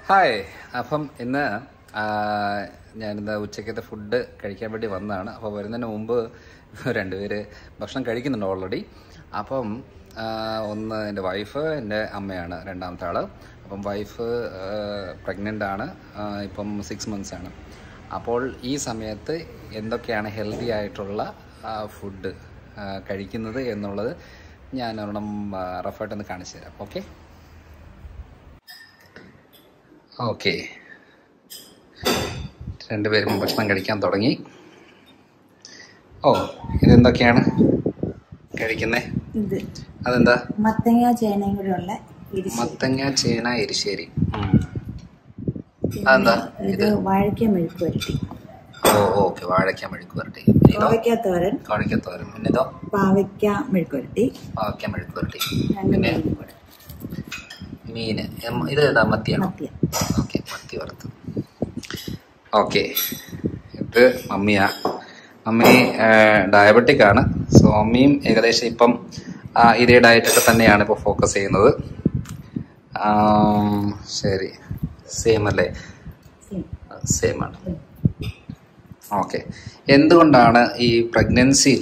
Hi അപ്പം ഇന്ന് ആ, ഞാനിന്ന് ഉച്ചക്കത്തെ ഫുഡ് കഴിക്കാൻ വേണ്ടി വന്നതാണ് അപ്പോൾ വരുന്നതിന് മുമ്പ് രണ്ടുപേര് ഭക്ഷണം കഴിക്കുന്നുണ്ട് ഓൾറെഡി അപ്പം ആ, ഒന്ന് എൻ്റെ വൈഫ് എൻ്റെ അമ്മയാണ് രണ്ടാമത്തെ ആൾ അപ്പം വൈഫ് പ്രഗ്നൻ്റ് ആണ് ആ, ഇപ്പം സിക്സ് മന്ത്സ് ആണ് അപ്പോൾ ഈ സമയത്ത് എന്തൊക്കെയാണ് ഹെൽത്തി ആയിട്ടുള്ള ഫുഡ് കഴിക്കുന്നത് എന്നുള്ളത് ഞാൻ ഒരെണ്ണം റഫായിട്ടൊന്ന് കാണിച്ചു തരാം ഓക്കെ ഓക്കെ രണ്ടുപേരും ഭക്ഷണം കഴിക്കാൻ തുടങ്ങി ഓ ഇതെന്തൊക്കെയാണ് കഴിക്കുന്നേ ഇത് അതെന്താ മത്തങ്ങ ചേനയും കൂടെ ഉള്ള ഇരിശ്ശേരി. മത്തങ്ങ ചേന എരിശ്ശേരി ഉം. പിന്നെ അതെന്താ ഇത് വാഴയ്ക്ക മെഴുക്ക് വരട്ടി ഓ ഓക്കെ വാഴയ്ക്ക മെഴുക്ക് വരട്ടി ഇതോ കോവയ്ക്ക തോരൻ കോഴിക്കത്തോരൻ പിന്നെ ഇതോ പാവയ്ക്ക മെഴുക്ക് വരട്ടി പാവയ്ക്ക മെഴുക്ക് വരട്ടി രണ്ട് പിന്നെ മീനും കൂടെ മീന് എം, ഇത് ഏതാ മത്തിയാണോ മത്തിയ ഓക്കെ മത്തി വറുത്ത് ഓക്കെ ഇത് മമ്മിയാ മമ്മി ഡയബറ്റിക് ആണ് സോ മമ്മിയും ഏകദേശം ഇപ്പം ആ, ഇതേ ഡയറ്റൊക്കെ തന്നെയാണ് ഇപ്പോൾ ഫോക്കസ് ചെയ്യുന്നത് ആം, ശരി സെയിം അല്ലേ സെയിം. സെയിം ആണ് ഓക്കെ എന്തുകൊണ്ടാണ് ഈ പ്രഗ്നൻസിയിൽ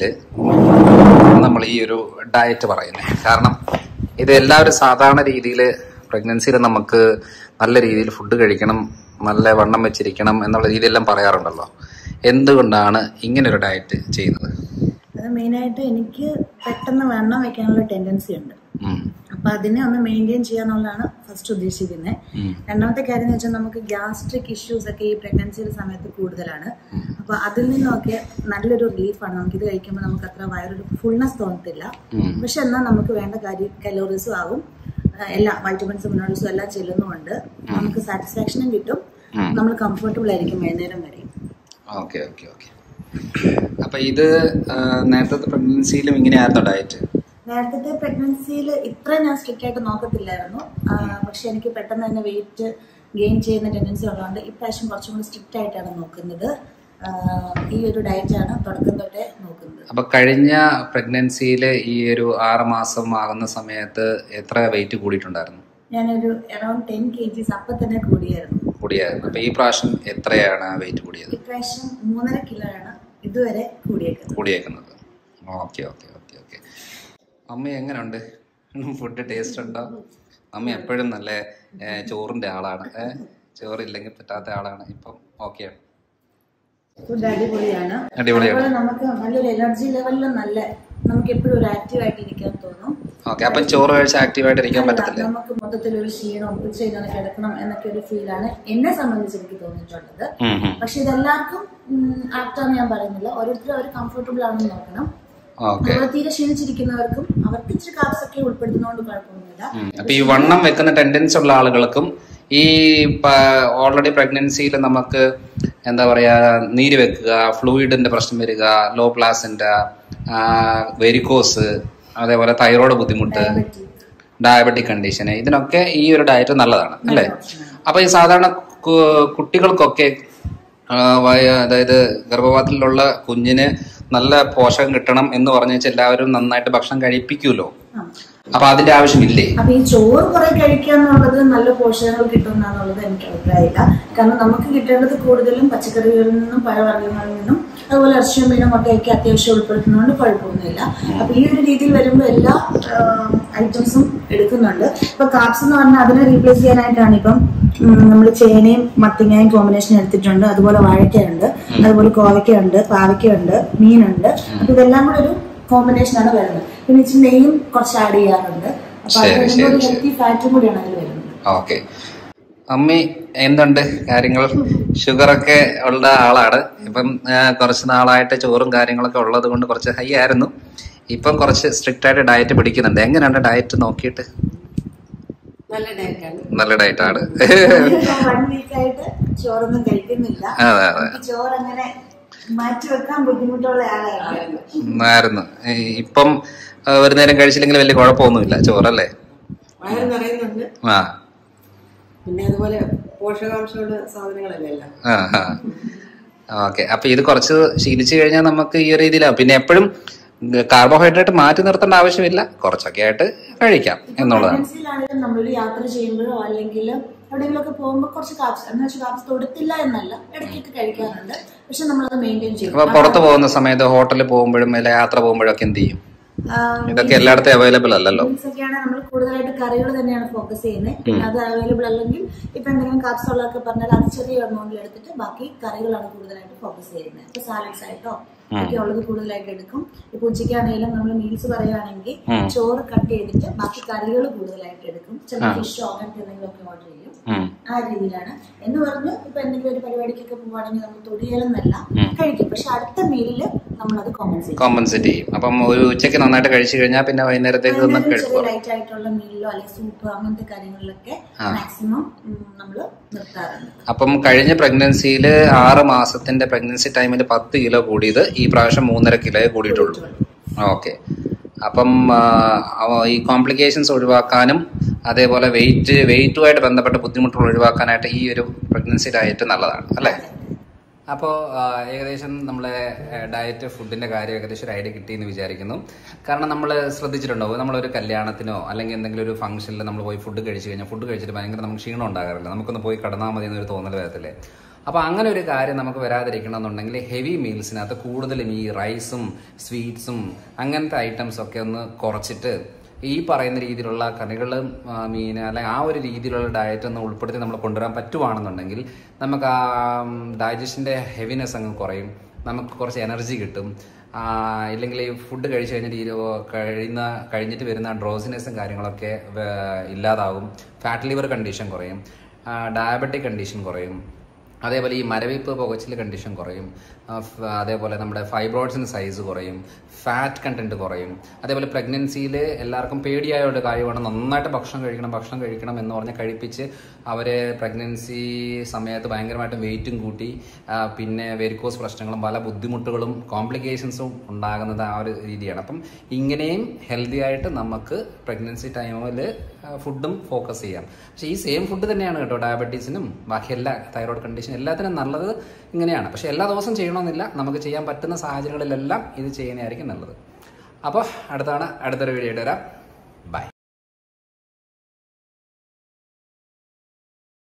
നമ്മൾ ഈ ഒരു ഡയറ്റ് പറയുന്നത് കാരണം ഇത് എല്ലാവരും സാധാരണ രീതിയിൽ പ്രഗ്നൻസിയിൽ നമുക്ക് നല്ല രീതിയിൽ ഫുഡ് കഴിക്കണം നല്ല വണ്ണം വെച്ചിരിക്കണം എന്നുള്ള രീതിയിലെല്ലാം പറയാറുണ്ടല്ലോ എന്തുകൊണ്ടാണ് ഇങ്ങനെ ഒരു ഡയറ്റ് ചെയ്യുന്നത് അത് മെയിനായിട്ട് എനിക്ക് പെട്ടെന്ന് വണ്ണം വെക്കാനുള്ള ടെൻഡൻസി ഉണ്ട് ഉം, അപ്പൊ അതിനെ ഒന്ന് മെയിൻറ്റെയിൻ ചെയ്യാന്നുള്ളതാണ് ഫസ്റ്റ് ഉദ്ദേശിക്കുന്നത് ഉം, രണ്ടാമത്തെ കാര്യം എന്ന് വെച്ചാൽ നമുക്ക് ഗ്യാസ്ട്രിക് ഇഷ്യൂസ് ഒക്കെ ഈ പ്രഗ്നൻസിയുടെ സമയത്ത് കൂടുതലാണ് അപ്പൊ അതിൽ നിന്നൊക്കെ നല്ലൊരു റിലീഫാണ് നമുക്ക് ഇത് കഴിക്കുമ്പോൾ നമുക്ക് അത്ര വയറൊരു ഫുൾനെസ് തോന്നത്തില്ല ഉം. പക്ഷെ എന്നാൽ നമുക്ക് വേണ്ട കാര്യം കലോറീസും ആവും ആ, എല്ലാ വൈറ്റമിൻസും മിനറൽസും എല്ലാം ചെല്ലുന്നുമുണ്ട് നമുക്ക് സാറ്റിസ്ഫാക്ഷനും കിട്ടും ഉം. നമ്മൾ കംഫർട്ടബിൾ ആയിരിക്കും വൈകുന്നേരം വരെ ഓക്കെ ഓക്കെ ഓക്കെ അപ്പൊ ഇത് ആ, നേരത്തെ പ്രഗ്നൻസിയിലും ഇങ്ങനെയായിരുന്നു ഡയറ്റ് നേരത്തെ പ്രഗ്നൻസിയിൽ ഇത്ര ഞാൻ സ്ട്രിക്റ്റ് ആയിട്ട് നോക്കത്തില്ലായിരുന്നു ആ, പക്ഷെ എനിക്ക് പെട്ടെന്ന് തന്നെ വെയിറ്റ് ഗെയിൻ ചെയ്യുന്ന ടെൻഡൻസി ഉള്ളതുകൊണ്ട് ഇപ്രാവശ്യം കുറച്ചും കൂടി സ്ട്രിക്റ്റ് ആയിട്ടാണ് നോക്കുന്നത് ആ, ഈ ഒരു ഡയറ്റാണ് തുടക്കം തൊട്ടേ നോക്കുന്നത് അപ്പൊ കഴിഞ്ഞ പ്രഗ്നൻസിയിൽ ഈ ഒരു ആറ് മാസം ആകുന്ന സമയത്ത് എത്ര വെയിറ്റ് കൂടിയിട്ടുണ്ടായിരുന്നു ഞാനൊരു അറൌണ്ട് ടെൻ കെ ജിസ് അപ്പം തന്നെ കൂടിയായിരുന്നു കൂടിയായിരുന്നു അപ്പൊ ഈ പ്രാവശ്യം എത്രയാണ് വെയിറ്റ് കൂടിയത് ഇപ്രാവശ്യം മൂന്നര കിലോ ആണ് ഇതുവരെ കൂടിയേക്കുന്നത് കൂടിയേക്കുന്നത് ഓക്കെ ഓക്കെ ഓക്കെ ഓക്കെ അമ്മ എങ്ങനെയുണ്ട് ഫുഡ് ടേസ്റ്റ് ഉണ്ടോ അമ്മ എപ്പോഴും നല്ല ഏ, ചോറിന്റെ ആളാണ് ഏ, ചോറില്ലെങ്കിൽ പറ്റാത്ത ആളാണ് ഇപ്പം ഓക്കെയാണ് ഫുഡ് അടിപൊളിയാണ് അടിപൊളിയാണ്. അതുപോലെ നമുക്ക് നല്ലൊരു എനർജി ലെവലിലും നല്ല നമുക്ക് എപ്പോഴും ഒരു ആക്റ്റീവ് ആയിട്ട് ഇരിക്കാൻ തോന്നും ഓക്കെ അപ്പം ചോറ് കഴിച്ച് ആക്റ്റീവായിട്ട് ഇരിക്കാൻ അല്ല, പറ്റത്തില്ല നമുക്ക് മൊത്തത്തിൽ ഒരു ക്ഷീണം ഉച്ചയിലൊന്ന് കിടക്കണം എന്നൊക്കെ ഒരു ഫീലാണ് എന്നെ സംബന്ധിച്ച് എനിക്ക് തോന്നിയിട്ടുള്ളത് ഉം, ഉം. പക്ഷെ ഇതെല്ലാവർക്കും ആപ്റ്റാന്ന് ഞാൻ പറയുന്നില്ല ഓരോരുത്തരും അവർ കംഫർട്ടബിൾ ആണെന്ന് നോക്കണം ഓക്കെ നമ്മൾ തീരെ ക്ഷീണിച്ചിരിക്കുന്നവർക്കും അവർക്ക് ഇച്ചിരി കാർബ്സ് ഒക്കെ ഉൾപ്പെടുത്തുന്നതുകൊണ്ട് കുഴപ്പമൊന്നുമില്ല ഉം. അപ്പൊ ഈ വണ്ണം വെക്കുന്ന ടെൻഡൻസി ഉള്ള ആളുകൾക്കും ഈ ഓൾറെഡി പ്രഗ്നൻസിയിൽ നമുക്ക് എന്താ പറയാ നീര് വെക്കുക ഫ്ലൂയിഡിന്റെ പ്രശ്നം വരിക ലോ പ്ലാസിന്റെ വെരിക്കോസ് അതേപോലെ തൈറോയ്ഡ് ബുദ്ധിമുട്ട് ഡയബറ്റിക് കണ്ടീഷന് ഇതിനൊക്കെ ഈ ഒരു ഡയറ്റ് നല്ലതാണ് അല്ലേ അപ്പൊ ഈ സാധാരണ കു- കുട്ടികൾക്കൊക്കെ ആ, വയ- അതായത് ഗർഭപാത്രത്തിലുള്ള കുഞ്ഞിന് നല്ല പോഷകം കിട്ടണം എന്ന് പറഞ്ഞു വെച്ചാൽ എല്ലാവരും നന്നായിട്ട് ഭക്ഷണം കഴിപ്പിക്കുമല്ലോ ആ. അപ്പൊ അതിന്റെ ആവശ്യമില്ലേ അപ്പൊ ഈ ചോറ് കുറെ കഴിക്കുക എന്നുള്ളത് നല്ല പോഷകങ്ങൾ കിട്ടുമെന്നുള്ളത് എനിക്ക് അഭിപ്രായമില്ല കാരണം നമുക്ക് കിട്ടേണ്ടത് കൂടുതലും പച്ചക്കറികളിൽ നിന്നും പഴവർഗ്ഗങ്ങളിൽ നിന്നും അതുപോലെ ഇറച്ചിയും മീനും മുട്ടയൊക്കെ അത്യാവശ്യം ഉൾപ്പെടുത്തുന്നതുകൊണ്ട് കുഴപ്പമൊന്നുമില്ല അപ്പൊ ഈ ഒരു രീതിയിൽ വരുമ്പോൾ എല്ലാ ഐറ്റംസും എടുക്കുന്നുണ്ട് ഇപ്പൊ കാപ്സ് എന്ന് പറഞ്ഞാൽ അതിനെ റീപ്ലേസ് ചെയ്യാനായിട്ടാണ് ഇപ്പം നമ്മൾ ചേനയും മത്തങ്ങയും കോമ്പിനേഷൻ എടുത്തിട്ടുണ്ട് അതുപോലെ വാഴയ്ക്കയുണ്ട് അതുപോലെ കോവയ്ക്കയുണ്ട് പാവയ്ക്കയുണ്ട് മീനുണ്ട് അപ്പൊ ഇതെല്ലാം കൂടെ ഒരു കോമ്പിനേഷൻ ആണ് വരുന്നത് പിന്നെ ഇച്ചിരി നെയ്യും കുറച്ച് ആഡ് ചെയ്യാറുണ്ട് അപ്പൊ അത് ശരി, വരുമ്പോൾ ശരി, ഒരു ശരി. ഹെൽത്തി ഫാറ്റും കൂടിയാണ് അതിൽ വരുന്നത് ഓക്കെ അമ്മി എന്തുണ്ട് കാര്യങ്ങൾ ഷുഗറൊക്കെ ഉള്ള ആളാണ് ഇപ്പം ആ, കുറച്ച് നാളായിട്ട് ചോറും കാര്യങ്ങളൊക്കെ ഉള്ളത് കൊണ്ട് കുറച്ച് ഹൈ ആയിരുന്നു ഇപ്പം കുറച്ച് സ്ട്രിക്റ്റ് ആയിട്ട് ഡയറ്റ് പിടിക്കുന്നുണ്ട് എങ്ങനെയുണ്ട് ഡയറ്റ് നോക്കിയിട്ട് നല്ല ഡയറ്റാണ് നല്ല ഡയറ്റാണ് വൺ വീക്ക് ആയിട്ട് ചോറൊന്നും കഴിക്കുന്നില്ല അതെ അതെ എനിക്ക് ചോറ് അങ്ങനെ മാറ്റി വെക്കാൻ ബുദ്ധിമുട്ടുള്ള ആളാണ് ആയിരുന്നു ഈ ഇപ്പം ആ, ഒരു നേരം കഴിച്ചില്ലെങ്കിൽ വലിയ കുഴപ്പമൊന്നുമില്ല ചോറല്ലേ വയറ് നിറയുന്നുണ്ട് ആ പിന്നെ അതുപോലെ പോഷകാംശമുള്ള സാധനങ്ങളല്ലേ എല്ലാം ആ ഓക്കെ അപ്പൊ ഇത് കുറച്ച് ശീലിച്ചു കഴിഞ്ഞാൽ നമുക്ക് ഈ ഒരു രീതിയിലാവും പിന്നെ എപ്പോഴും കാർബോഹൈഡ്രേറ്റ് മാറ്റി നിർത്തേണ്ട ആവശ്യമില്ല കുറച്ചൊക്കെ ആയിട്ട് കഴിക്കാം എന്നുള്ളതാണ് പ്രഗ്നൻസിയിലാണെങ്കിലും നമ്മളൊരു യാത്ര ചെയ്യുമ്പോഴോ അല്ലെങ്കിൽ എവിടെയെങ്കിലുമൊക്കെ പോകുമ്പോൾ കുറച്ച് കാപ്സ് എന്ന് വെച്ചാൽ കാപ്സ് തൊടുത്തില്ല എന്നല്ല ഇടയ്ക്കൊക്കെ കഴിക്കാറുണ്ട് പക്ഷെ നമ്മളത് മെയിൻറ്റെയിൻ ചെയ്യും അപ്പൊ പുറത്ത് പോകുന്ന സമയത്ത് ഹോട്ടലിൽ പോകുമ്പോഴും അല്ലെ യാത്ര പോകുമ്പോഴൊക്കെ എന്ത് ചെയ്യും ആ, ഇതൊക്കെ എല്ലായിടത്തും അവൈലബിൾ അല്ലല്ലോ മീൽസ് ഒക്കെയാണ് നമ്മൾ കൂടുതലായിട്ട് കറികൾ തന്നെയാണ് ഫോക്കസ് ചെയ്യുന്നത് പിന്നെ അത് അവൈലബിൾ അല്ലെങ്കിൽ ഇപ്പൊ എന്തെങ്കിലും കാപ്സ് ഉള്ളതൊക്കെ പറഞ്ഞാൽ അത് ചെറിയ എമൗണ്ടിൽ എടുത്തിട്ട് ബാക്കി കറികളാണ് കൂടുതലായിട്ട് ഫോക്കസ് ചെയ്യുന്നത് ഇപ്പൊ സാലഡ്സ് ആയിട്ടോ ഒക്കെ ഉള്ളത് കൂടുതലായിട്ട് എടുക്കും ഇപ്പൊ ഉച്ചയ്ക്കാണെങ്കിലും നമ്മൾ മീൽസ് പറയുകയാണെങ്കിൽ ചോറ് കട്ട് ചെയ്തിട്ട് ബാക്കി കറികൾ കൂടുതലായിട്ട് എടുക്കും ചിലപ്പോൾ ഫിഷോ അങ്ങനത്തെ എന്തെങ്കിലും ഒക്കെ ഓർഡർ ചെയ്യും ഉം. ആ രീതിയിലാണ് എന്ന് പറഞ്ഞ് ഇപ്പൊ എന്തെങ്കിലും ഒരു പരിപാടിക്കൊക്കെ പോവുകയാണെങ്കിൽ നമ്മൾ തൊടിയലെന്നല്ല കഴിക്കും പക്ഷെ അടുത്ത മീലില് നമ്മളത് കോമ്പൻസേറ്റ് കോമ്പൻസേറ്റ് ചെയ്യും അപ്പം ഒരു ഉച്ചയ്ക്ക് നന്നായിട്ട് കഴിച്ചു കഴിഞ്ഞാൽ പിന്നെ വൈകുന്നേരത്തേക്ക് ഒന്നും ചെറിയ കഴിക്കും ലൈറ്റ് ആയിട്ടുള്ള മീലിലോ അല്ലെങ്കിൽ സൂപ്പ് അങ്ങനത്തെ കാര്യങ്ങളിലൊക്കെ മാക്സിമം നമ്മൾ നിർത്താറുണ്ട് അപ്പം കഴിഞ്ഞ പ്രഗ്നൻസിയിൽ ആറ് മാസത്തിന്റെ പ്രഗ്നൻസി ടൈമിൽ പത്ത് കിലോ കൂടിയത് ഈ പ്രാവശ്യം മൂന്നര കിലോയെ കൂടിയിട്ടുള്ളൂ ഓക്കെ അപ്പം ആ, അവ- ഈ കോംപ്ലിക്കേഷൻസ് ഒഴിവാക്കാനും അതേപോലെ വെയിറ്റ് വെയിറ്റുമായിട്ട് ബന്ധപ്പെട്ട ബുദ്ധിമുട്ടുകൾ ഒഴിവാക്കാനായിട്ട് ഈ ഒരു പ്രഗ്നൻസി ഡയറ്റ് നല്ലതാണ് അല്ലേ അപ്പോൾ ഏകദേശം നമ്മളെ ഡയറ്റ് ഫുഡിന്റെ കാര്യം ഏകദേശം ഒരു ഐഡിയ കിട്ടിയെന്ന് വിചാരിക്കുന്നു കാരണം നമ്മൾ ശ്രദ്ധിച്ചിട്ടുണ്ടാവും നമ്മളൊരു കല്യാണത്തിനോ അല്ലെങ്കിൽ എന്തെങ്കിലും ഒരു ഫംഗ്ഷനിൽ നമ്മൾ പോയി ഫുഡ് കഴിച്ചു കഴിഞ്ഞാൽ ഫുഡ് കഴിച്ചിട്ട് ഭയങ്കര നമുക്ക് ക്ഷീണം ഉണ്ടാകാറില്ല നമുക്കൊന്ന് പോയി കിടന്നാൽ മതി എന്നൊരു തോന്നൽ വരത്തില്ലേ അപ്പോൾ അങ്ങനെ ഒരു കാര്യം നമുക്ക് വരാതിരിക്കണം എന്നുണ്ടെങ്കിൽ ഹെവി മീൽസിനകത്ത് കൂടുതലും ഈ റൈസും സ്വീറ്റ്സും അങ്ങനത്തെ ഐറ്റംസ് ഒക്കെ ഒന്ന് കുറച്ചിട്ട് ഈ പറയുന്ന രീതിയിലുള്ള കറികളും ആ, മീൻ അല്ലെങ്കിൽ ആ ഒരു രീതിയിലുള്ള ഡയറ്റ് ഒന്ന് ഉൾപ്പെടുത്തി നമ്മൾ കൊണ്ടുവരാൻ പറ്റുവാണെന്നുണ്ടെങ്കിൽ നമുക്ക് ആ ഡൈജഷൻ്റെ ഹെവിനെസ് അങ്ങ് കുറയും നമുക്ക് കുറച്ച് എനർജി കിട്ടും ആ, ഇല്ലെങ്കിൽ ഈ ഫുഡ് കഴിച്ചു കഴിഞ്ഞിട്ട് ഈ ഒരു കഴിയുന്ന കഴിഞ്ഞിട്ട് വരുന്ന ഡ്രോസിനെസ്സും കാര്യങ്ങളൊക്കെ വേ- ഇല്ലാതാവും ഫാറ്റ് ലിവർ കണ്ടീഷൻ കുറയും ഡയബറ്റിക് കണ്ടീഷൻ കുറയും അതേപോലെ ഈ മരവിപ്പ് പുകച്ചിൽ കണ്ടീഷൻ കുറയും ആ, ഫ്- അതേപോലെ നമ്മുടെ ഫൈബ്രോയിഡ്സിന് സൈസ് കുറയും ഫാറ്റ് കണ്ടന്റ് കുറയും അതേപോലെ പ്രഗ്നൻസിയിൽ എല്ലാവർക്കും പേടിയായ ഒരു കാര്യമാണ് നന്നായിട്ട് ഭക്ഷണം കഴിക്കണം ഭക്ഷണം കഴിക്കണം എന്ന് പറഞ്ഞ് കഴിപ്പിച്ച് അവരെ പ്രഗ്നൻസി സമയത്ത് ഭയങ്കരമായിട്ട് വെയിറ്റും കൂട്ടി ആ, പിന്നെ വെരിക്കോസ് പ്രശ്നങ്ങളും പല ബുദ്ധിമുട്ടുകളും കോംപ്ലിക്കേഷൻസും ഉണ്ടാകുന്നത് ആ ഒരു രീതിയാണ് അപ്പം ഇങ്ങനെയും ഹെൽത്തി ആയിട്ട് നമുക്ക് പ്രഗ്നൻസി ടൈമിൽ ഫുഡും ഫോക്കസ് ചെയ്യാം പക്ഷേ ഈ സെയിം ഫുഡ് തന്നെയാണ് കേട്ടോ ഡയബറ്റീസിനും ബാക്കി എല്ലാ തൈറോയ്ഡ് കണ്ടീഷൻ എല്ലാത്തിനും നല്ലത് ഇങ്ങനെയാണ് പക്ഷേ എല്ലാ ദിവസവും ചെയ്യണമെന്നില്ല നമുക്ക് ചെയ്യാൻ പറ്റുന്ന സാഹചര്യങ്ങളിലെല്ലാം ഇത് ചെയ്യുന്നതായിരിക്കും നല്ലത് അപ്പോൾ അടുത്താണ് അടുത്തൊരു വീഡിയോ ആയിട്ട് വരാം ബൈ